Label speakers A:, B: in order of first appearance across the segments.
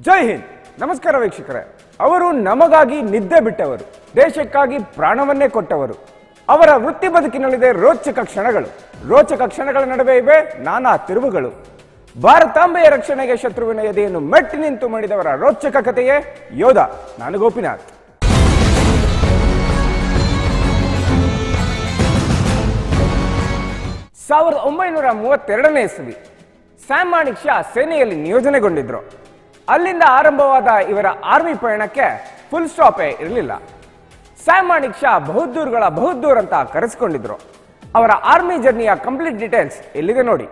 A: ಜೈ ಹಿಂದ್ ನಮಸ್ಕಾರ ವೀಕ್ಷಕರೇ ಅವರು ನಮಗಾಗಿ ನಿದ್ದೆ ಬಿಟ್ಟವರು ದೇಶಕ್ಕಾಗಿ ಪ್ರಾಣವನ್ನೇ ಕೊಟ್ಟವರು ಅವರ ವೃತ್ತಿ ಬದುಕಿನಲ್ಲಿದೆ ರೋಚಕ ಕ್ಷಣಗಳು ರೋಚಕ ಕ್ಷಣಗಳ ನಡುವೆ ಇವೆ ನಾನಾ ತಿರುವುಗಳು ಭಾರತಾಂಬೆಯ ರಕ್ಷಣೆಗೆ ಶತ್ರುವಿನ ಎದೆಯನ್ನು ಮೆಟ್ಟಿ ನಿಂತು ಮಾಡಿದವರ ರೋಚಕ ಕಥೆಯೇ ಯೋಧ ನಾನು ಗೋಪಿನಾಥ್ ಸಾವಿರದ ಒಂಬೈನೂರ ಮೂವತ್ತೆರಡನೇ ಇಸವಿ ಸ್ಯಾಮ್ ಮಾಣಿಕ್ ಶಾ ಸೇನೆಯಲ್ಲಿ ನಿಯೋಜನೆಗೊಂಡಿದ್ರು ಅಲ್ಲಿಂದ ಆರಂಭವಾದ ಇವರ ಆರ್ಮಿ ಪಯಣಕ್ಕೆ ಫುಲ್ ಸ್ಟಾಪೇ ಇರಲಿಲ್ಲ ಸ್ಯಾಮ್ ಮಾಣಿಕ್ ಶಾ ಬಹುದ್ದೂರ್ಗಳ ಬಹುದ್ದೂರ್ ಅಂತ ಕರೆಸಿಕೊಂಡಿದ್ರು ಅವರ ಆರ್ಮಿ ಜರ್ನಿಯ ಕಂಪ್ಲೀಟ್ ಡೀಟೇಲ್ಸ್ ಎಲ್ಲಿದೆ ನೋಡಿ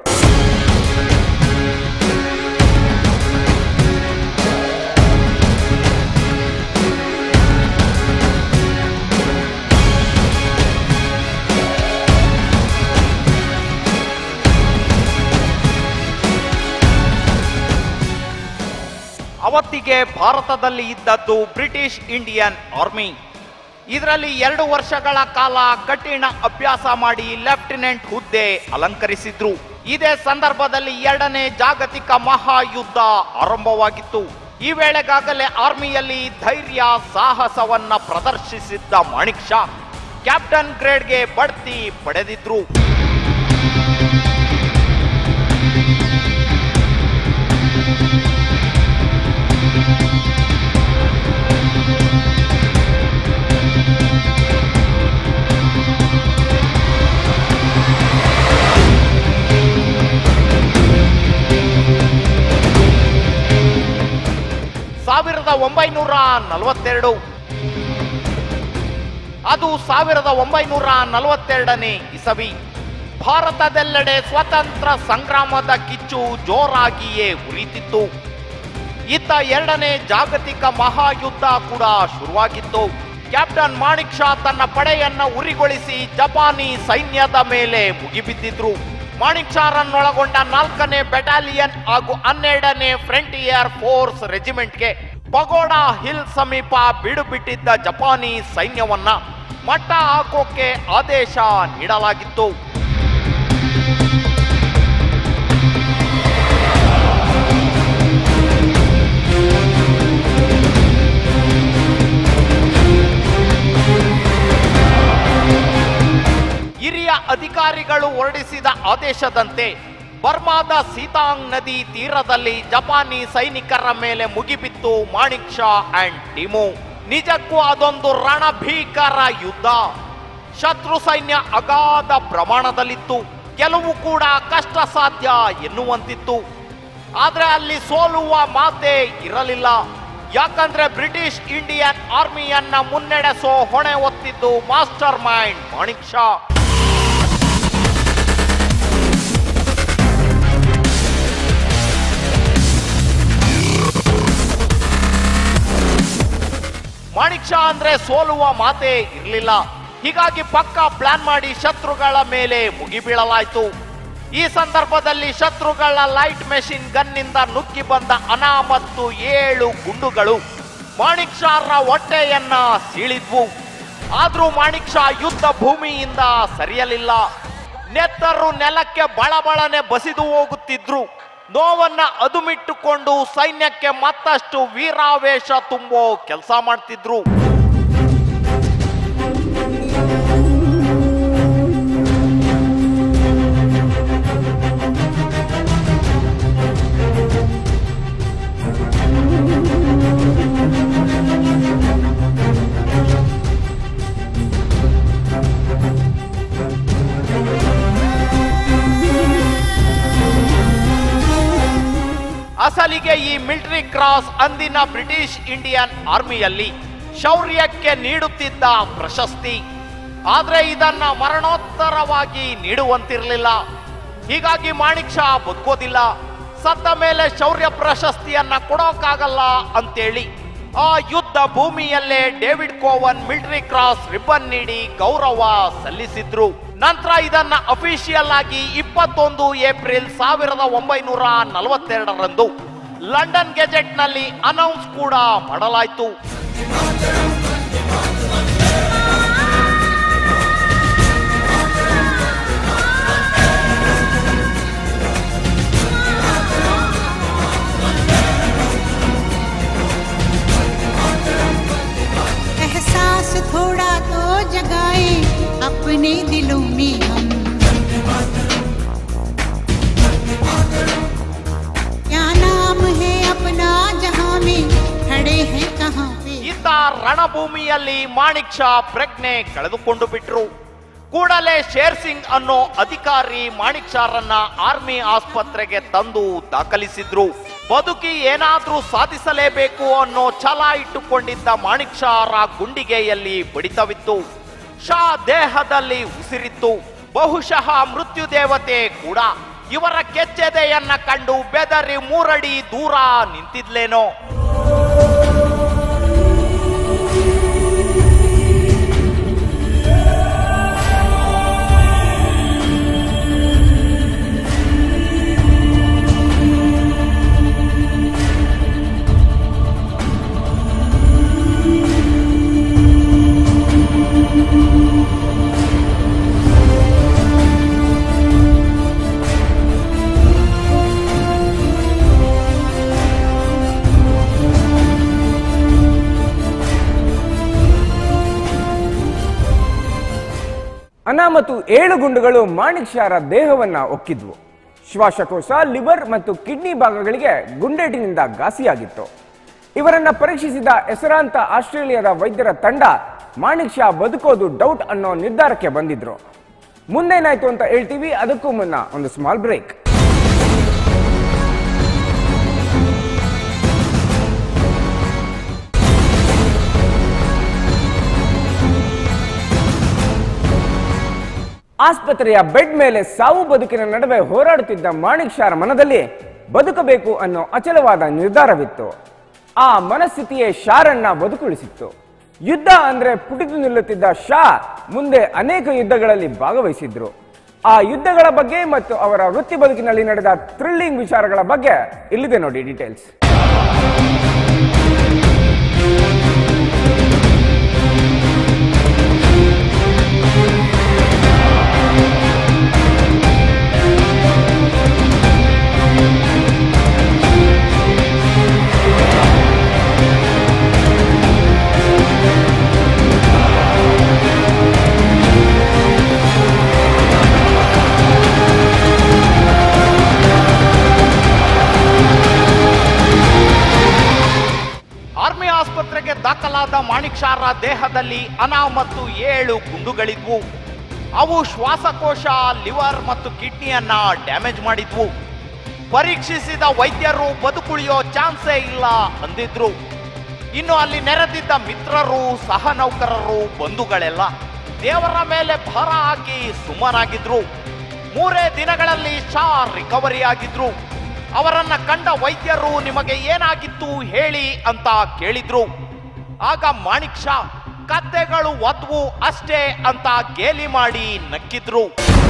B: ಅವತ್ತಿಗೆ ಭಾರತದಲ್ಲಿ ಇದ್ದದ್ದು ಬ್ರಿಟಿಷ್ ಇಂಡಿಯನ್ ಆರ್ಮಿ ಇದರಲ್ಲಿ ಎರಡು ವರ್ಷಗಳ ಕಾಲ ಕಠಿಣ ಅಭ್ಯಾಸ ಮಾಡಿ ಲೆಫ್ಟಿನೆಂಟ್ ಹುದ್ದೆ ಅಲಂಕರಿಸಿದ್ರು ಇದೇ ಸಂದರ್ಭದಲ್ಲಿ ಎರಡನೇ ಜಾಗತಿಕ ಮಹಾಯುದ್ಧ ಆರಂಭವಾಗಿತ್ತು ಈ ವೇಳೆಗಾಗಲೇ ಆರ್ಮಿಯಲ್ಲಿ ಧೈರ್ಯ ಸಾಹಸವನ್ನ ಪ್ರದರ್ಶಿಸಿದ್ದ ಮಾಣಿಕ್ ಶಾ ಕ್ಯಾಪ್ಟನ್ ಗ್ರೇಡ್ಗೆ ಬಡ್ತಿ ಪಡೆದಿದ್ರು ಸಾವಿರದ ಒಂಬೈನೂರ ನಲವತ್ತೆರಡು ಅದು ಸಾವಿರದ ಒಂಬೈನೂರ ನಲವತ್ತೆರಡನೇ ಇಸವಿ ಭಾರತದೆಲ್ಲೆಡೆ ಸ್ವತಂತ್ರ ಸಂಗ್ರಾಮದ ಕಿಚ್ಚು ಜೋರಾಗಿಯೇ ಉರಿತಿತ್ತು ಇತ್ತ ಎರಡನೇ ಜಾಗತಿಕ ಮಹಾಯುದ್ಧ ಕೂಡ ಶುರುವಾಗಿತ್ತು ಕ್ಯಾಪ್ಟನ್ ಮಾಣಿಕ್ ಶಾ ತನ್ನ ಪಡೆಯನ್ನ ಉರಿಗೊಳಿಸಿ ಜಪಾನಿ ಸೈನ್ಯದ ಮೇಲೆ ಮುಗಿಬಿದ್ದಿದ್ರು ಮಾಣಿಕ್ ಶಾರನ್ನೊಳಗೊಂಡ ನಾಲ್ಕನೇ ಬೆಟಾಲಿಯನ್ ಹಾಗೂ ಹನ್ನೆರಡನೇ ಫ್ರಂಟಿಯರ್ ಫೋರ್ಸ್ ರೆಜಿಮೆಂಟ್ಗೆ ಪಗೋಡಾ ಹಿಲ್ ಸಮೀಪ ಬೀಡು ಬಿಟ್ಟಿದ್ದ ಜಪಾನಿ ಸೈನ್ಯವನ್ನ ಮಟ್ಟ ಹಾಕೋಕೆ ಆದೇಶ ನೀಡಲಾಗಿತ್ತು ಹಿರಿಯ ಅಧಿಕಾರಿಗಳು ಹೊರಡಿಸಿದ ಆದೇಶದಂತೆ ಬರ್ಮಾದ ಸೀತಾಂಗ್ ನದಿ ತೀರದಲ್ಲಿ ಜಪಾನಿ ಸೈನಿಕರ ಮೇಲೆ ಮುಗಿಬಿತ್ತು ಮಾಣಿಕ್ ಶಾ ಅಂಡ್ ಟಿಮು ನಿಜಕ್ಕೂ ಅದೊಂದು ರಣಭೀಕರ ಯುದ್ಧ ಶತ್ರು ಸೈನ್ಯ ಅಗಾಧ ಪ್ರಮಾಣದಲ್ಲಿತ್ತು ಕೆಲವು ಕೂಡ ಕಷ್ಟ ಸಾಧ್ಯ ಎನ್ನುವಂತಿತ್ತು ಆದ್ರೆ ಅಲ್ಲಿ ಸೋಲುವ ಮಾತೇ ಇರಲಿಲ್ಲ ಯಾಕಂದ್ರೆ ಬ್ರಿಟಿಷ್ ಇಂಡಿಯನ್ ಆರ್ಮಿಯನ್ನ ಮುನ್ನಡೆಸೋ ಹೊಣೆ ಹೊತ್ತಿದ್ದು mastermind Manekshaw Manekshaw ಅಂದ್ರೆ ಸೋಲುವ ಮಾತೇ ಇರಲಿಲ್ಲ ಹೀಗಾಗಿ ಪಕ್ಕ ಪ್ಲಾನ್ ಮಾಡಿ ಶತ್ರುಗಳ ಮೇಲೆ ಮುಗಿಬೀಳಲಾಯಿತು ಈ ಸಂದರ್ಭದಲ್ಲಿ ಶತ್ರುಗಳ ಲೈಟ್ ಮೆಷಿನ್ ಗನ್ನಿಂದ ನುಗ್ಗಿ ಬಂದ ಅನಾಮತ್ತು ಏಳು ಗುಂಡುಗಳು ಮಾಣಿಕ್ ಶಾರ ಹೊಟ್ಟೆಯನ್ನ ಸೀಳಿದ್ವು ಆದ್ರೂ ಮಾಣಿಕ್ ಶಾ ಯುದ್ಧ ಭೂಮಿಯಿಂದ ಸರಿಯಲಿಲ್ಲ ನೆತ್ತರು ನೆಲಕ್ಕೆ ಬಳಬಳನೆ ಬಸಿದು ಹೋಗುತ್ತಿದ್ರು ನೋವನ್ನ ಅದುಮಿಟ್ಟುಕೊಂಡು ಸೈನ್ಯಕ್ಕೆ ಮತ್ತಷ್ಟು ವೀರಾವೇಶ ತುಂಬೋ ಕೆಲಸ ಮಾಡ್ತಿದ್ರು ಅಸಲಿಗೆ ಈ ಮಿಲಿಟರಿ ಕ್ರಾಸ್ ಅಂದಿನ ಬ್ರಿಟಿಷ್ ಇಂಡಿಯನ್ ಆರ್ಮಿಯಲ್ಲಿ ಶೌರ್ಯಕ್ಕೆ ನೀಡುತ್ತಿದ್ದ ಪ್ರಶಸ್ತಿ ಆದ್ರೆ ಇದನ್ನ ಮರಣೋತ್ತರವಾಗಿ ನೀಡುವಂತಿರಲಿಲ್ಲ ಹೀಗಾಗಿ ಮಾಣಿಕ್ ಶಾ ಬದುಕೋದಿಲ್ಲ ಸತ್ತ ಮೇಲೆ ಶೌರ್ಯ ಪ್ರಶಸ್ತಿಯನ್ನ ಕೊಡೋಕ್ಕಾಗಲ್ಲ ಅಂತೇಳಿ ಆ ಯುದ್ಧ ಭೂಮಿಯಲ್ಲೇ David Cowan military cross ribbon ನೀಡಿ ಗೌರವ ಸಲ್ಲಿಸಿದ್ರು ನಂತರ ಇದನ್ನ ಅಫಿಷಿಯಲ್ ಆಗಿ ಇಪ್ಪತ್ತೊಂದು ಏಪ್ರಿಲ್ ಸಾವಿರದ ಒಂಬೈನೂರ ನಲವತ್ತೆರಡರಂದು ಲಂಡನ್ ಗೆಜೆಟ್ ನಲ್ಲಿ ಅನೌನ್ಸ್ ಕೂಡ ಮಾಡಲಾಯಿತು ರಣಭೂಮಿಯಲ್ಲಿ ಮಾಣಿಕ್ ಶಾ ಪ್ರಜ್ಞೆ ಕಳೆದುಕೊಂಡು ಬಿಟ್ರು ಕೂಡಲೇ ಶೇರ್ ಸಿಂಗ್ ಅನ್ನೋ ಅಧಿಕಾರಿ ಮಾಣಿಕ್ ಶಾರನ್ನ ಆರ್ಮಿ ಆಸ್ಪತ್ರೆಗೆ ತಂದು ದಾಖಲಿಸಿದ್ರು ಬದುಕಿ ಏನಾದ್ರೂ ಸಾಧಿಸಲೇಬೇಕು ಅನ್ನೋ ಛಲ ಇಟ್ಟುಕೊಂಡಿದ್ದ ಮಾಣಿಕ್ ಶಾರ ಗುಂಡಿಗೆಯಲ್ಲಿ ಬಡಿತವಿತ್ತು ಶಾ ದೇಹದಲ್ಲಿ ಉಸಿರಿತ್ತು ಬಹುಶಃ ಮೃತ್ಯು ದೇವತೆ ಕೂಡ ಇವರ ಕೆಚ್ಚೆದೆಯನ್ನ ಕಂಡು ಬೆದರಿ ಮೂರಡಿ ದೂರ ನಿಂತಿದ್ಲೇನೋ
A: ಅನಾಮತು ಏಳು ಗುಂಡುಗಳು ಮಾಣಿಕ್ ಶಾರ ದೇಹವನ್ನ ಒಕ್ಕಿದ್ವು ಶ್ವಾಸಕೋಶ ಲಿವರ್ ಮತ್ತು ಕಿಡ್ನಿ ಭಾಗಗಳಿಗೆ ಗುಂಡೇಟಿನಿಂದ ಘಾಸಿಯಾಗಿತ್ತು ಇವರನ್ನ ಪರೀಕ್ಷಿಸಿದ ಹೆಸರಾಂತ ಆಸ್ಟ್ರೇಲಿಯಾದ ವೈದ್ಯರ ತಂಡ ಮಾಣಿಕ್ ಶಾ ಬದುಕೋದು ಡೌಟ್ ಅನ್ನೋ ನಿರ್ಧಾರಕ್ಕೆ ಬಂದಿದ್ರು ಮುಂದೇನಾಯ್ತು ಅಂತ ಹೇಳ್ತೀವಿ ಅದಕ್ಕೂ ಮುನ್ನ ಒಂದು ಸ್ಮಾಲ್ ಬ್ರೇಕ್ ಆಸ್ಪತ್ರೆಯ ಬೆಡ್ ಮೇಲೆ ಸಾವು ಬದುಕಿನ ನಡುವೆ ಹೋರಾಡುತ್ತಿದ್ದ ಮಾಣಿಕ್ ಶಾರ ಮನದಲ್ಲಿ ಬದುಕಬೇಕು ಅನ್ನೋ ಅಚಲವಾದ ನಿರ್ಧಾರವಿತ್ತು ಆ ಮನಸ್ಥಿತಿಯೇ ಶಾರನ್ನ ಬದುಕುಳಿಸಿತ್ತು ಯುದ್ಧ ಅಂದ್ರೆ ಪುಟಿದು ನಿಲ್ಲುತ್ತಿದ್ದ ಶಾ ಮುಂದೆ ಅನೇಕ ಯುದ್ಧಗಳಲ್ಲಿ ಭಾಗವಹಿಸಿದ್ರು ಆ ಯುದ್ಧಗಳ ಬಗ್ಗೆ ಮತ್ತು ಅವರ ವೃತ್ತಿ ಬದುಕಿನಲ್ಲಿ ನಡೆದ ಥ್ರಿಲ್ಲಿಂಗ್ ವಿಚಾರಗಳ ಬಗ್ಗೆ ಇಲ್ಲಿದೆ ನೋಡಿ ಡೀಟೇಲ್ಸ್
B: ಆರ್ಮಿ ಆಸ್ಪತ್ರೆಗೆ ದಾಖಲಾದ ಮಾಣಿಕ್ ಶಾರ ದೇಹದಲ್ಲಿ ಅನಾಮತ್ತು ಏಳು ಗುಂಡುಗಳಿದ್ವು ಅವು ಶ್ವಾಸಕೋಶ ಲಿವರ್ ಮತ್ತು ಕಿಡ್ನಿಯನ್ನ ಡ್ಯಾಮೇಜ್ ಮಾಡಿದ್ವು ಪರೀಕ್ಷಿಸಿದ ವೈದ್ಯರು ಬದುಕುಳಿಯೋ ಚಾನ್ಸೇ ಇಲ್ಲ ಅಂದಿದ್ರು ಇನ್ನು ಅಲ್ಲಿ ನೆರೆದಿದ್ದ ಮಿತ್ರರು ಸಹ ನೌಕರರು ಬಂಧುಗಳೆಲ್ಲ ದೇವರ ಮೇಲೆ ಭಾರ ಹಾಕಿ ಸುಮ್ಮನಾಗಿದ್ರು ಮೂರೇ ದಿನಗಳಲ್ಲಿ ಶಾ ರಿಕವರಿ ಆಗಿದ್ರು ಅವರನ್ನ ಕಂಡ ವೈದ್ಯರು ನಿಮಗೆ ಏನಾಗಿತ್ತು ಹೇಳಿ ಅಂತ ಕೇಳಿದ್ರು ಆಗ ಮಾಣಿಕ್ ಶಾ ಕತ್ತೆಗಳು ಒದ್ವು ಅಷ್ಟೇ ಅಂತ ಗೇಲಿ ಮಾಡಿ ನಕ್ಕಿದ್ರು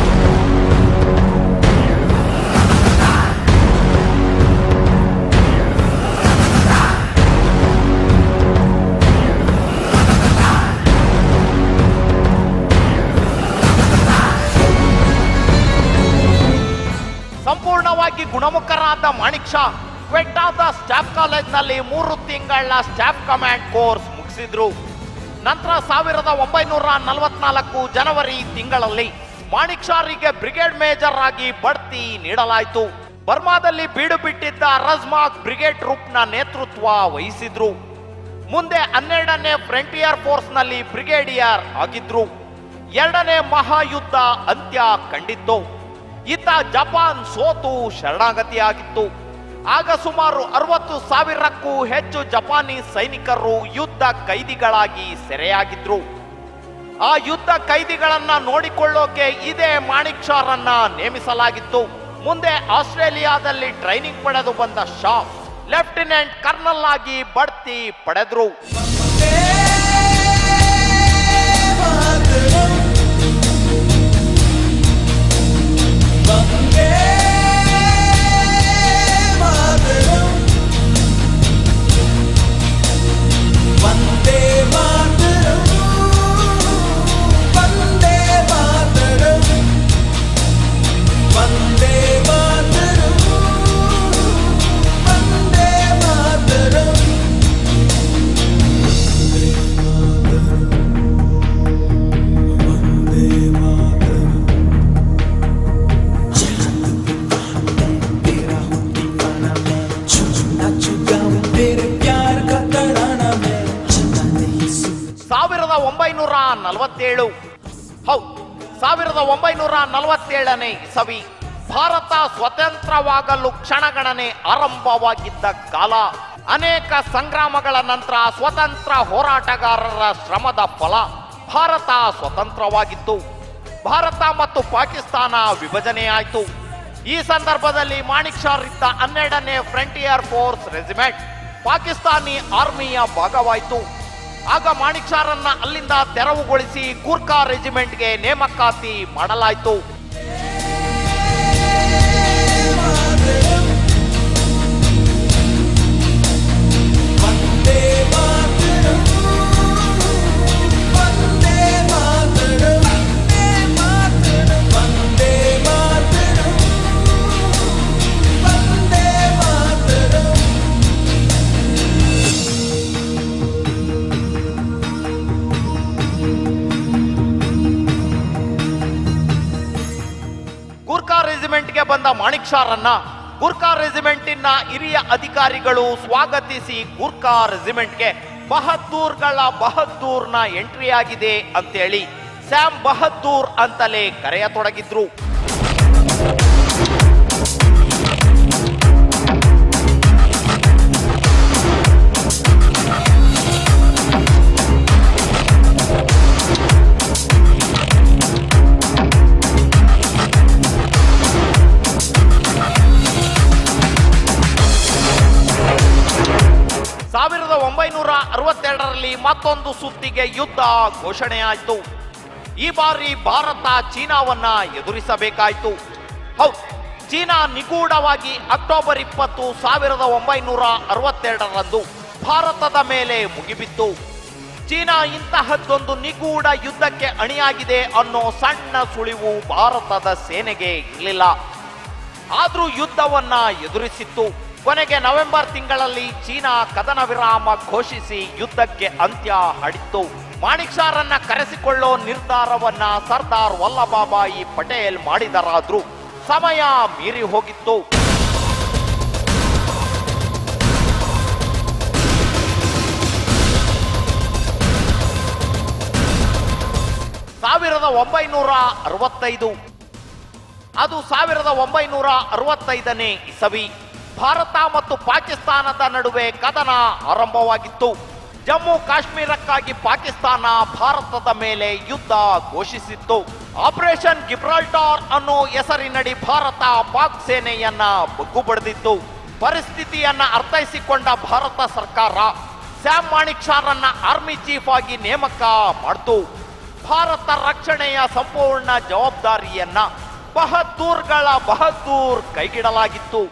B: ಸಂಪೂರ್ಣವಾಗಿ ಗುಣಮುಖರಾದ ಮಾಣಿಕ್ ಶಾ ಕ್ವೆಟ್ಟಾದ ಸ್ಟಾಫ್ ಕಾಲೇಜ್ನಲ್ಲಿ ಮೂರು ತಿಂಗಳ ಸ್ಟಾಫ್ ಕಮಾಂಡ್ ಕೋರ್ಸ್ ಮುಗಿಸಿದ್ರು ನಂತರ ಸಾವಿರದ ಒಂಬೈನೂರ ನಲವತ್ನಾಲ್ಕು ಜನವರಿ ತಿಂಗಳಲ್ಲಿ ಮಾಣಿಕ್ ಶಾರಿಗೆ ಬ್ರಿಗೇಡ್ ಮೇಜರ್ ಆಗಿ ಬಡ್ತಿ ನೀಡಲಾಯಿತು ಬರ್ಮಾದಲ್ಲಿ ಬೀಡು ಬಿಟ್ಟಿದ್ದ ರಜ್ಮಾಕ್ ಬ್ರಿಗೇಡ್ ಟ್ರೂಪ್ನ ನೇತೃತ್ವ ವಹಿಸಿದ್ರು ಮುಂದೆ ಹನ್ನೆರಡನೇ ಫ್ರಂಟಿಯರ್ ಫೋರ್ಸ್ ನಲ್ಲಿ ಬ್ರಿಗೇಡಿಯರ್ ಆಗಿದ್ರು ಎರಡನೇ ಮಹಾಯುದ್ಧ ಅಂತ್ಯ ಕಂಡಿತ್ತು ಇತ್ತ ಜಪಾನ್ ಸೋತು ಶರಣಾಗತಿಯಾಗಿತ್ತು ಆಗ ಸುಮಾರು ಅರವತ್ತು ಸಾವಿರಕ್ಕೂ ಹೆಚ್ಚು ಜಪಾನೀಸ್ ಸೈನಿಕರು ಯುದ್ಧ ಕೈದಿಗಳಾಗಿ ಸೆರೆಯಾಗಿದ್ರು ಆ ಯುದ್ಧ ಕೈದಿಗಳನ್ನ ನೋಡಿಕೊಳ್ಳೋಕೆ ಇದೇ ಮಾಣಿಕ್ ಶಾರನ್ನ ನೇಮಿಸಲಾಗಿತ್ತು ಮುಂದೆ ಆಸ್ಟ್ರೇಲಿಯಾದಲ್ಲಿ ಟ್ರೈನಿಂಗ್ ಪಡೆದು ಬಂದ ಶಾ ಲೆಫ್ಟಿನೆಂಟ್ ಕರ್ನಲ್ ಆಗಿ ಬಡ್ತಿ ಪಡೆದ್ರು
C: ವಂದೇ ಮಾತರಂ ವಂದೇ ಮಾತರಂ ವಂದೇ ಮಾತರಂ ವಂದೇ ಮಾತರಂ
B: ನಲವತ್ತೇಳು ಹೌದು ಸಾವಿರದ ಒಂಬೈನೂರ ನಲವತ್ತೇಳನೇ ಇಸವಿ ಭಾರತ ಸ್ವತಂತ್ರವಾಗಲು ಕ್ಷಣಗಣನೆ ಆರಂಭವಾಗಿದ್ದ ಕಾಲ ಅನೇಕ ಸಂಗ್ರಾಮಗಳ ನಂತರ ಸ್ವತಂತ್ರ ಹೋರಾಟಗಾರರ ಶ್ರಮದ ಫಲ ಭಾರತ ಸ್ವತಂತ್ರವಾಗಿತ್ತು ಭಾರತ ಮತ್ತು ಪಾಕಿಸ್ತಾನ ವಿಭಜನೆಯಾಯಿತು ಈ ಸಂದರ್ಭದಲ್ಲಿ ಮಾಣಿಕ್ ಶಾ ಇದ್ದ ಹನ್ನೆರಡನೇ ಫ್ರಂಟಿಯರ್ ಫೋರ್ಸ್ ರೆಜಿಮೆಂಟ್ ಪಾಕಿಸ್ತಾನಿ ಆರ್ಮಿಯ ಭಾಗವಾಯಿತು ಆಗ ಮಾಣಿಕ್ ಶಾರನ್ನ ಅಲ್ಲಿಂದ ತೆರವುಗೊಳಿಸಿ ಗೂರ್ಖಾ ರೆಜಿಮೆಂಟ್ಗೆ ನೇಮಕಾತಿ ಮಾಡಲಾಯಿತು
C: ವಂದೇ ಮಾತರಂ ವಂದೇ ಮಾತರಂ ವಂದೇ ಮಾತರಂ ವಂದೇ ಮಾತರಂ
B: ಗೂರ್ಖಾ ರೆಜಿಮೆಂಟ್ಗೆ ಬಂದ ಮಾಣಿಕ್ ಶಾರನ್ನ ಗೂರ್ಖಾ ರೆಜಿಮೆಂಟಿನ ಹಿರಿಯ ಅಧಿಕಾರಿಗಳು ಸ್ವಾಗತಿಸಿ ಗೂರ್ಖಾ ರೆಜಿಮೆಂಟ್ಗೆ ಬಹದ್ದೂರ್ಗಳ ಬಹದ್ದೂರ್ನ ಎಂಟ್ರಿ ಆಗಿದೆ ಅಂತೇಳಿ ಸ್ಯಾಮ್ ಬಹದ್ದೂರ್ ಅಂತಲೇ ಕರೆಯತೊಡಗಿದ್ರು ಸಾವಿರದ ಒಂಬೈನೂರ ಅರವತ್ತೆರಡರಲ್ಲಿ ಮತ್ತೊಂದು ಸುತ್ತಿಗೆ ಯುದ್ಧ ಘೋಷಣೆಯಾಯಿತು ಈ ಬಾರಿ ಭಾರತ ಚೀನಾವನ್ನ ಎದುರಿಸಬೇಕಾಯಿತು ಹೌದು ಚೀನಾ ನಿಗೂಢವಾಗಿ ಅಕ್ಟೋಬರ್ ಇಪ್ಪತ್ತು ಸಾವಿರದ ಒಂಬೈನೂರ ಅರವತ್ತೆರಡರಂದು ಭಾರತದ ಮೇಲೆ ಮುಗಿಬಿತ್ತು ಚೀನಾ ಇಂತಹದ್ದೊಂದು ನಿಗೂಢ ಯುದ್ಧಕ್ಕೆ ಅಣಿಯಾಗಿದೆ ಅನ್ನೋ ಸಣ್ಣ ಸುಳಿವು ಭಾರತದ ಸೇನೆಗೆ ಇರಲಿಲ್ಲ ಆದ್ರೂ ಯುದ್ಧವನ್ನ ಎದುರಿಸಿತ್ತು ಕೊನೆಗೆ ನವೆಂಬರ್ ತಿಂಗಳಲ್ಲಿ ಚೀನಾ ಕದನ ವಿರಾಮ ಘೋಷಿಸಿ ಯುದ್ಧಕ್ಕೆ ಅಂತ್ಯ ಹಾಡಿತ್ತು ಮಾಣಿಕ್ ಶಾರನ್ನ ಕರೆಸಿಕೊಳ್ಳೋ ನಿರ್ಧಾರವನ್ನ ಸರ್ದಾರ್ ವಲ್ಲಭಾಬಾಯಿ ಪಟೇಲ್ ಮಾಡಿದರಾದ್ರೂ ಸಮಯ ಮೀರಿ ಹೋಗಿತ್ತು ಸಾವಿರದ ಒಂಬೈನೂರ ಅರವತ್ತೈದು ಅದು ಸಾವಿರದ ಒಂಬೈನೂರ ಅರವತ್ತೈದನೇ ಇಸವಿ ಭಾರತ ಮತ್ತು ಪಾಕಿಸ್ತಾನದ ನಡುವೆ ಕದನ ಆರಂಭವಾಗಿತ್ತು ಜಮ್ಮು ಕಾಶ್ಮೀರಕ್ಕಾಗಿ ಪಾಕಿಸ್ತಾನ ಭಾರತದ ಮೇಲೆ ಯುದ್ಧ ಘೋಷಿಸಿತ್ತು ಆಪರೇಷನ್ ಗಿಬ್ರಾಲ್ಟಾರ್ ಅನ್ನೋ ಹೆಸರಿನಡಿ ಭಾರತ ಪಾಕ್ ಸೇನೆಯನ್ನ ಬಗ್ಗು ಬಡಿದಿತ್ತು ಪರಿಸ್ಥಿತಿಯನ್ನ ಅರ್ಥೈಸಿಕೊಂಡ ಭಾರತ ಸರ್ಕಾರ ಸ್ಯಾಮ್ ಮಾಣಿಕ್ ಶಾರನ್ನ ಆರ್ಮಿ ಚೀಫ್ ಆಗಿ ನೇಮಕ ಮಾಡಿತು ಭಾರತ ರಕ್ಷಣೆಯ ಸಂಪೂರ್ಣ ಜವಾಬ್ದಾರಿಯನ್ನ ಬಹದ್ದೂರ್ಗಳ ಬಹದ್ದೂರ್ ಕೈಗಿಡಲಾಗಿತ್ತು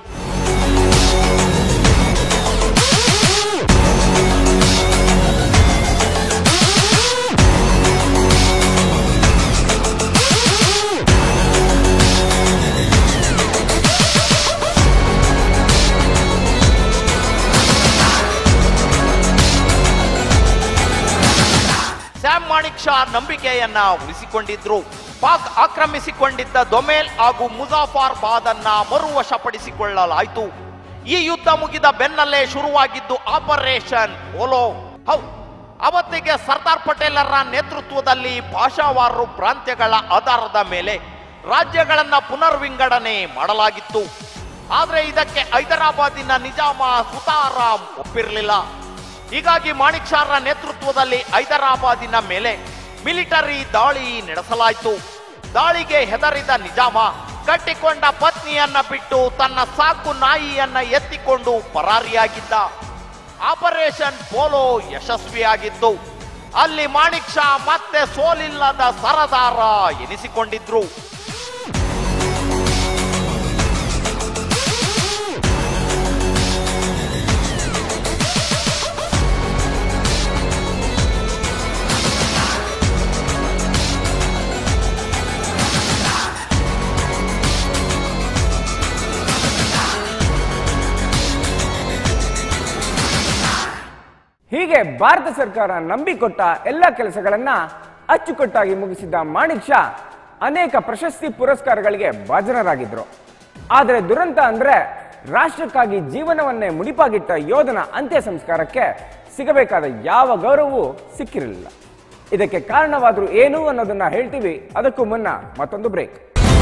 B: ಸ್ಯಾಮ್ ಮಾಣಿಕ್ ಶಾ ನಂಬಿಕೆಯನ್ನ ಉಳಿಸಿಕೊಂಡಿದ್ರು ಪಾಕ್ ಆಕ್ರಮಿಸಿಕೊಂಡಿದ್ದ ದೊಮೇಲ್ ಹಾಗೂ ಮುಜಾಫಾರ್ಬಾದ್ ಅನ್ನ ಮರುವಶಪಡಿಸಿಕೊಳ್ಳಲಾಯಿತು ಈ ಯುದ್ಧ ಮುಗಿದ ಬೆನ್ನಲ್ಲೇ ಶುರುವಾಗಿದ್ದು ಆಪರೇಷನ್ ಓಲೋ ಹೌದು ಅವತ್ತಿಗೆ ಸರ್ದಾರ್ ಪಟೇಲರ ನೇತೃತ್ವದಲ್ಲಿ ಭಾಷಾವಾರು ಪ್ರಾಂತ್ಯಗಳ ಆಧಾರದ ಮೇಲೆ ರಾಜ್ಯಗಳನ್ನ ಪುನರ್ವಿಂಗಡಣೆ ಮಾಡಲಾಗಿತ್ತು ಆದ್ರೆ ಇದಕ್ಕೆ ಹೈದರಾಬಾದಿನ ನಿಜಾಮ ಸುತಾರಾಮ್ ಒಪ್ಪಿರಲಿಲ್ಲ ಹೀಗಾಗಿ ಮಾಣಿಕ್ ಶಾರ ನೇತೃತ್ವದಲ್ಲಿ ಹೈದರಾಬಾದಿನ ಮೇಲೆ ಮಿಲಿಟರಿ ದಾಳಿ ನಡೆಸಲಾಯಿತು ದಾಳಿಗೆ ಹೆದರಿದ ನಿಜಾಮ ಕಟ್ಟಿಕೊಂಡ ಪತ್ನಿಯನ್ನ ಬಿಟ್ಟು ತನ್ನ ಸಾಕು ನಾಯಿಯನ್ನ ಎತ್ತಿಕೊಂಡು ಪರಾರಿಯಾಗಿದ್ದ ಆಪರೇಷನ್ ಪೋಲೋ ಯಶಸ್ವಿಯಾಗಿತ್ತು ಅಲ್ಲಿ ಮಾಣಿಕ್ ಶಾ ಮತ್ತೆ ಸೋಲಿಲ್ಲದ ಸರದಾರ ಎನಿಸಿಕೊಂಡಿದ್ರು
A: ಹೀಗೆ ಭಾರತ ಸರ್ಕಾರ ನಂಬಿಕೊಟ್ಟ ಎಲ್ಲ ಕೆಲಸಗಳನ್ನ ಅಚ್ಚುಕಟ್ಟಾಗಿ ಮುಗಿಸಿದ್ದ ಮಾಣಿಕ್ ಶಾ ಅನೇಕ ಪ್ರಶಸ್ತಿ ಪುರಸ್ಕಾರಗಳಿಗೆ ಭಾಜನರಾಗಿದ್ರು ಆದರೆ ದುರಂತ ಅಂದ್ರೆ ರಾಷ್ಟ್ರಕ್ಕಾಗಿ ಜೀವನವನ್ನೇ ಮುಡಿಪಾಗಿಟ್ಟ ಯೋಧನ ಅಂತ್ಯ ಸಂಸ್ಕಾರಕ್ಕೆ ಸಿಗಬೇಕಾದ ಯಾವ ಗೌರವವೂ ಸಿಕ್ಕಿರಲಿಲ್ಲ ಇದಕ್ಕೆ ಕಾರಣವಾದ್ರು ಏನು ಅನ್ನೋದನ್ನ ಹೇಳ್ತೀವಿ ಅದಕ್ಕೂ ಮುನ್ನ ಮತ್ತೊಂದು ಬ್ರೇಕ್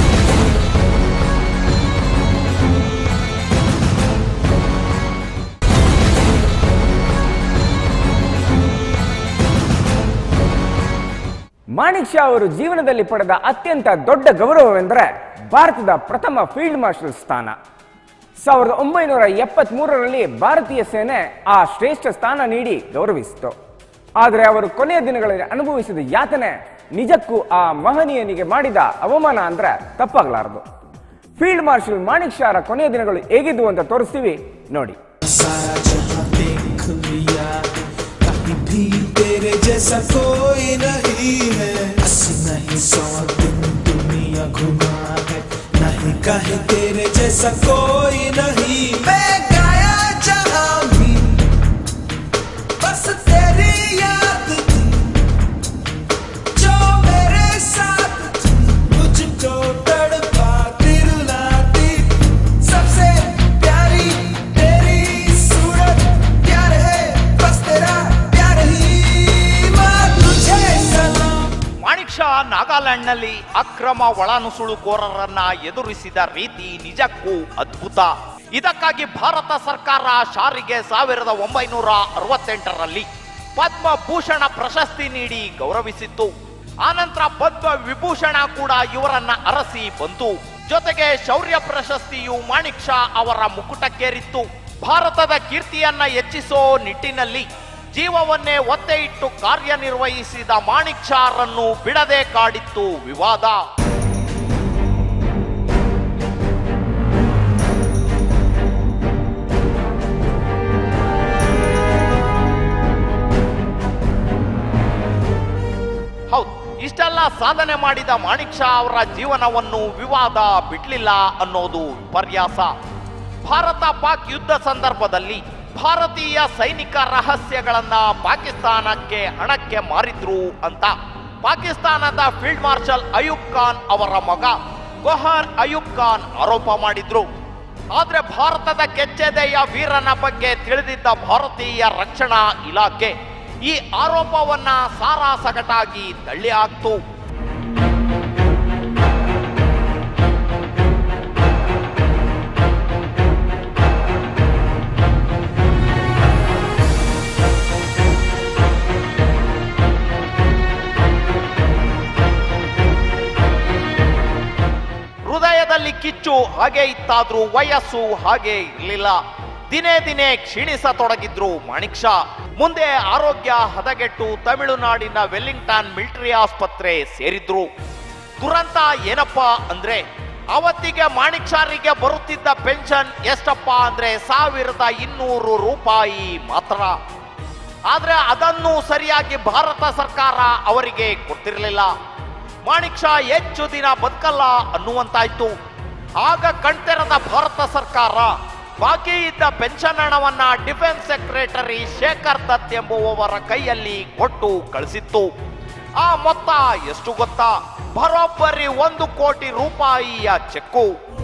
A: ಮಾಣಿಕ್ ಶಾ ಅವರು ಜೀವನದಲ್ಲಿ ಪಡೆದ ಅತ್ಯಂತ ದೊಡ್ಡ ಗೌರವವೆಂದರೆ ಭಾರತದ ಪ್ರಥಮ ಫೀಲ್ಡ್ ಮಾರ್ಷಲ್ ಸ್ಥಾನ ಸಾವಿರದ ಒಂಬೈನೂರ ಎಪ್ಪತ್ತ್ ಮೂರರಲ್ಲಿ ಭಾರತೀಯ ಸೇನೆ ಆ ಶ್ರೇಷ್ಠ ಸ್ಥಾನ ನೀಡಿ ಗೌರವಿಸಿತು ಆದರೆ ಅವರು ಕೊನೆಯ ದಿನಗಳಲ್ಲಿ ಅನುಭವಿಸಿದ ಯಾತನೆ ನಿಜಕ್ಕೂ ಆ ಮಹನೀಯನಿಗೆ ಮಾಡಿದ ಅವಮಾನ ಅಂದ್ರೆ ತಪ್ಪಾಗಲಾರದು ಫೀಲ್ಡ್ ಮಾರ್ಷಲ್ ಮಾಣಿಕ್ ಶಾರ ಕೊನೆಯ ದಿನಗಳು ಹೇಗಿದ್ವು ಅಂತ ತೋರಿಸ್ತೀವಿ ನೋಡಿ
C: सारा जहां देख लिया कहीं भी तेरे जैसा कोई नहीं है अस्सी नहीं सौ दिन दुनिया घुमा है नहीं कहे तेरे जैसा कोई नहीं मैं गाया जहां भी बस तेरी याद थी जो मेरे साथ थी मुझको तड़पाती रुलाती सबसे प्यारी तेरी सूरत प्यार है बस तेरा प्यार ही माँ तुझे सलाम
B: ಮಾಣಿಕ್ ಶಾ ನಾಗಾಲ್ಯಾಂಡ್ನಲ್ಲಿ ಅಕ್ರಮ ಒಳನುಸುಳುಕೋರರನ್ನ ಎದುರಿಸಿದ ರೀತಿ ನಿಜಕ್ಕೂ ಅದ್ಭುತ ಇದಕ್ಕಾಗಿ ಭಾರತ ಸರ್ಕಾರ ಶಾರಿಗೆ ಸಾವಿರದ ಒಂಬೈನೂರ ಅರವತ್ತೆಂಟರಲ್ಲಿ ಪದ್ಮಭೂಷಣ ಪ್ರಶಸ್ತಿ ನೀಡಿ ಗೌರವಿಸಿತ್ತು ಆನಂತರ ಪದ್ಮ ವಿಭೂಷಣ ಕೂಡ ಇವರನ್ನ ಅರಸಿ ಬಂತು ಜೊತೆಗೆ ಶೌರ್ಯ ಪ್ರಶಸ್ತಿಯು ಮಾಣಿಕ್ ಶಾ ಅವರ ಮುಕುಟಕ್ಕೇರಿತ್ತು ಭಾರತದ ಕೀರ್ತಿಯನ್ನ ಹೆಚ್ಚಿಸೋ ನಿಟ್ಟಿನಲ್ಲಿ ಜೀವವನ್ನೇ ಒತ್ತೆ ಇಟ್ಟು ಕಾರ್ಯನಿರ್ವಹಿಸಿದ ಮಾಣಿಕ್ ಶಾರನ್ನು ಬಿಡದೆ ಕಾಡಿತ್ತು ವಿವಾದ ಹೌದು ಇಷ್ಟೆಲ್ಲ ಸಾಧನೆ ಮಾಡಿದ ಮಾಣಿಕ್ ಶಾ ಅವರ ಜೀವನವನ್ನು ವಿವಾದ ಬಿಡ್ಲಿಲ್ಲ ಅನ್ನೋದು ವಿಪರ್ಯಾಸ ಭಾರತ ಪಾಕ್ ಯುದ್ಧ ಸಂದರ್ಭದಲ್ಲಿ ಭಾರತೀಯ ಸೈನಿಕ ರಹಸ್ಯಗಳನ್ನ ಪಾಕಿಸ್ತಾನಕ್ಕೆ ಹಣಕ್ಕೆ ಮಾರಿದ್ರು ಅಂತ ಪಾಕಿಸ್ತಾನದ ಫೀಲ್ಡ್ ಮಾರ್ಷಲ್ ಅಯೂಬ್ ಖಾನ್ ಅವರ ಮಗ ಗೊಹರ್ ಅಯೂಬ್ ಖಾನ್ ಆರೋಪ ಮಾಡಿದ್ರು ಆದ್ರೆ ಭಾರತದ ಕೆಚ್ಚೆದೆಯ ವೀರನ ಬಗ್ಗೆ ತಿಳಿದಿದ್ದ ಭಾರತೀಯ ರಕ್ಷಣಾ ಇಲಾಖೆ ಈ ಆರೋಪವನ್ನ ಸಾರಾಸಗಟಾಗಿ ತಳ್ಳಿ ಹಾಕ್ತು ಹೃದಯದಲ್ಲಿ ಕಿಚ್ಚು ಹಾಗೆ ಇತ್ತಾದ್ರೂ ವಯಸ್ಸು ಹಾಗೆ ಇರಲಿಲ್ಲ ದಿನೇ ದಿನೇ ಕ್ಷೀಣಿಸತೊಡಗಿದ್ರು ಮಾಣಿಕ್ ಶಾ ಮುಂದೆ ಆರೋಗ್ಯ ಹದಗೆಟ್ಟು ತಮಿಳುನಾಡಿನ ವೆಲ್ಲಿಂಗ್ಟನ್ ಮಿಲಿಟರಿ ಆಸ್ಪತ್ರೆ ಸೇರಿದ್ರು ದುರಂತ ಏನಪ್ಪಾ ಅಂದ್ರೆ ಅವತ್ತಿಗೆ ಮಾಣಿಕ್ ಶಾರಿಗೆ ಬರುತ್ತಿದ್ದ ಪೆನ್ಷನ್ ಎಷ್ಟಪ್ಪ ಅಂದ್ರೆ ಸಾವಿರದ ಇನ್ನೂರು ರೂಪಾಯಿ ಮಾತ್ರ ಆದ್ರೆ ಅದನ್ನು ಸರಿಯಾಗಿ ಭಾರತ ಸರ್ಕಾರ ಅವರಿಗೆ ಕೊಡ್ತಿರ್ಲಿಲ್ಲ ಮಾಣಿಕ್ ಶಾ ಹೆಚ್ಚು ದಿನ ಬದುಕಲ್ಲ ಅನ್ನುವಂತಾಯ್ತು ಆಗ ಕಣ್ತೆರೆದ ಭಾರತ ಸರ್ಕಾರ ಬಾಕಿ ಇದ್ದ ಪೆನ್ಷನ್ ಹಣವನ್ನ ಡಿಫೆನ್ಸ್ ಸೆಕ್ರೆಟರಿ ಶೇಖರ್ ದತ್ ಎಂಬುವವರ ಕೈಯಲ್ಲಿ ಕೊಟ್ಟು ಕಳಿಸಿತ್ತು ಆ ಮೊತ್ತ ಎಷ್ಟು ಗೊತ್ತಾ ಬರೋಬ್ಬರಿ ಒಂದು ಕೋಟಿ ರೂಪಾಯಿಯ ಚೆಕ್ಕು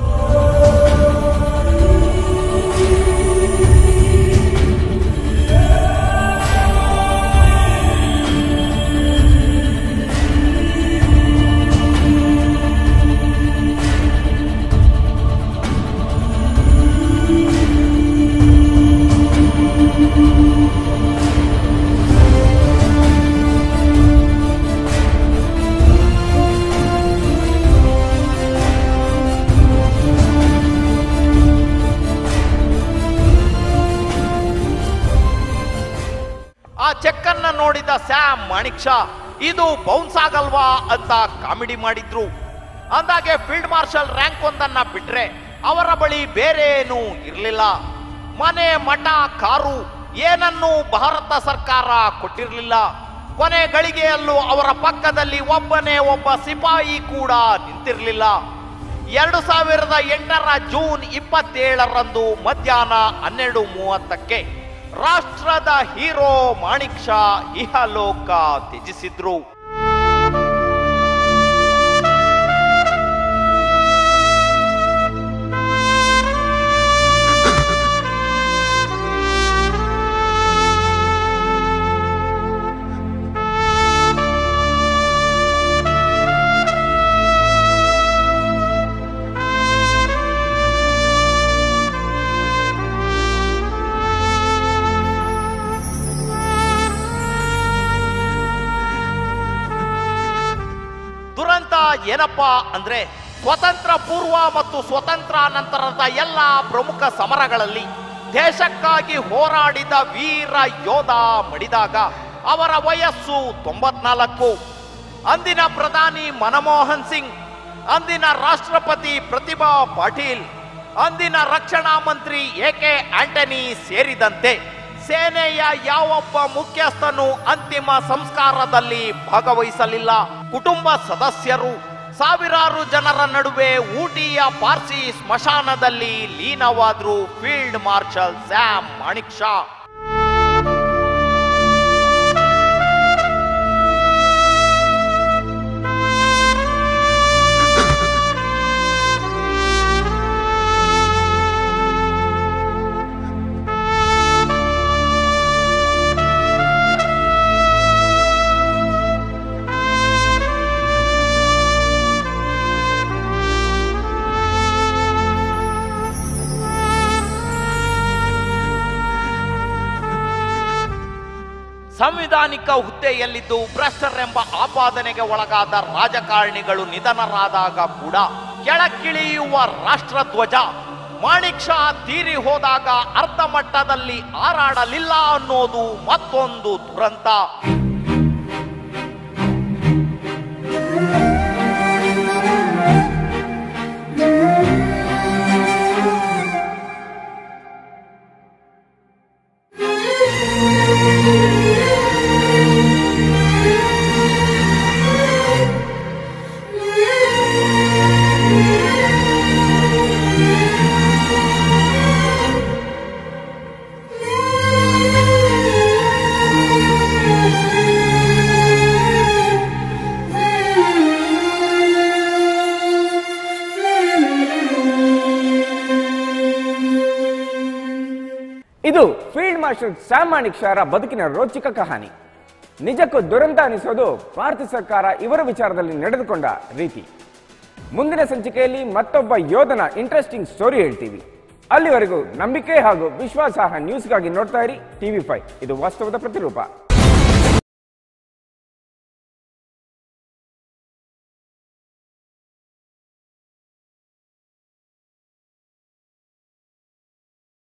B: ಆ ಚೆಕ್ ಅನ್ನ ನೋಡಿದ ಸ್ಯಾಮ್ ಮಾಣಿಕ್ ಶಾ ಇದು ಬೌನ್ಸ್ ಆಗಲ್ವಾ ಅಂತ ಕಾಮಿಡಿ ಮಾಡಿದ್ರು ಅಂದಾಗೆ ಫೀಲ್ಡ್ ಮಾರ್ಷಲ್ ರ್ಯಾಂಕ್ ಒಂದನ್ನ ಬಿಟ್ರೆ ಅವರ ಬಳಿ ಬೇರೆ ಏನೂ ಇರಲಿಲ್ಲ ಮನೆ ಮಠ ಕಾರು ಏನನ್ನೂ ಭಾರತ ಸರ್ಕಾರ ಕೊಟ್ಟಿರಲಿಲ್ಲ ಕೊನೆ ಗಳಿಗೆಯಲ್ಲೂ ಅವರ ಪಕ್ಕದಲ್ಲಿ ಒಬ್ಬನೇ ಒಬ್ಬ ಸಿಪಾಯಿ ಕೂಡ ನಿಂತಿರಲಿಲ್ಲ ಎರಡು ಸಾವಿರದ ಎಂಟರ ಜೂನ್ ಇಪ್ಪತ್ತೇಳರಂದು ಮಧ್ಯಾಹ್ನ ಹನ್ನೆರಡು ಮೂವತ್ತಕ್ಕೆ ರಾಷ್ಟ್ರದ ಹೀರೋ ಮಾಣಿಕ್ ಶಾ ಇಹಲೋಕ ತ್ಯಜಿಸಿದ್ರು ಏನಪ್ಪಾ ಅಂದ್ರೆ ಸ್ವತಂತ್ರ ಪೂರ್ವ ಮತ್ತು ಸ್ವತಂತ್ರ ನಂತರದ ಎಲ್ಲ ಪ್ರಮುಖ ಸಮರಗಳಲ್ಲಿ ದೇಶಕ್ಕಾಗಿ ಹೋರಾಡಿದ ವೀರ ಯೋಧ ಮಡಿದಾಗ ಅವರ ವಯಸ್ಸು ತೊಂಬತ್ನಾಲ್ಕು ಅಂದಿನ ಪ್ರಧಾನಿ ಮನಮೋಹನ್ ಸಿಂಗ್ ಅಂದಿನ ರಾಷ್ಟ್ರಪತಿ ಪ್ರತಿಭಾ ಪಾಟೀಲ್ ಅಂದಿನ ರಕ್ಷಣಾ ಮಂತ್ರಿ ಎ ಕೆ ಆಂಟನಿ ಸೇರಿದಂತೆ ಸೇನೆಯ ಯಾವೊಬ್ಬ ಮುಖ್ಯಸ್ಥನು ಅಂತಿಮ ಸಂಸ್ಕಾರದಲ್ಲಿ ಭಾಗವಹಿಸಲಿಲ್ಲ ಕುಟುಂಬ ಸದಸ್ಯರು ಸಾವಿರಾರು ಜನರ ನಡುವೆ ಊಟಿಯ ಪಾರ್ಸಿ ಸ್ಮಶಾನದಲ್ಲಿ ಲೀನವಾದ್ರು field marshal Sam Manekshaw ಸಂವಿಧಾನಿಕ ಹುದ್ದೆಯಲ್ಲಿದ್ದು ಭ್ರಷ್ಟರೆಂಬ ಆಪಾದನೆಗೆ ಒಳಗಾದ ರಾಜಕಾರಣಿಗಳು ನಿಧನರಾದಾಗ ಕೂಡ ಕೆಳಕ್ಕಿಳಿಯುವ ರಾಷ್ಟ್ರಧ್ವಜ ಮಾಣಿಕ್ ಶಾ ತೀರಿ ಹೋದಾಗ ಅರ್ಧ ಮಟ್ಟದಲ್ಲಿ ಹಾರಾಡಲಿಲ್ಲ ಅನ್ನೋದು ಮತ್ತೊಂದು ದುರಂತ
A: ಇದು ಫೀಲ್ಡ್ ಮಾರ್ಷಲ್ ಸ್ಯಾಮ್ ಮಾಣಿಕ್ ಶಾರ ಬದುಕಿನ ರೋಚಕ ಕಹಾನಿ ನಿಜಕ್ಕೂ ದುರಂತ ಅನಿಸೋದು ಭಾರತ ಸರ್ಕಾರ ಇವರ ವಿಚಾರದಲ್ಲಿ ನಡೆದುಕೊಂಡ ರೀತಿ ಮುಂದಿನ ಸಂಚಿಕೆಯಲ್ಲಿ ಮತ್ತೊಬ್ಬ ಯೋಧನ ಇಂಟ್ರೆಸ್ಟಿಂಗ್ ಸ್ಟೋರಿ ಹೇಳ್ತೀವಿ ಅಲ್ಲಿವರೆಗೂ ನಂಬಿಕೆ ಹಾಗೂ ವಿಶ್ವಾಸಾರ್ಹ ನ್ಯೂಸ್ಗಾಗಿ ನೋಡ್ತಾ ಇರಿ ಟಿವಿ ಫೈವ್ ಇದು ವಾಸ್ತವದ ಪ್ರತಿರೂಪ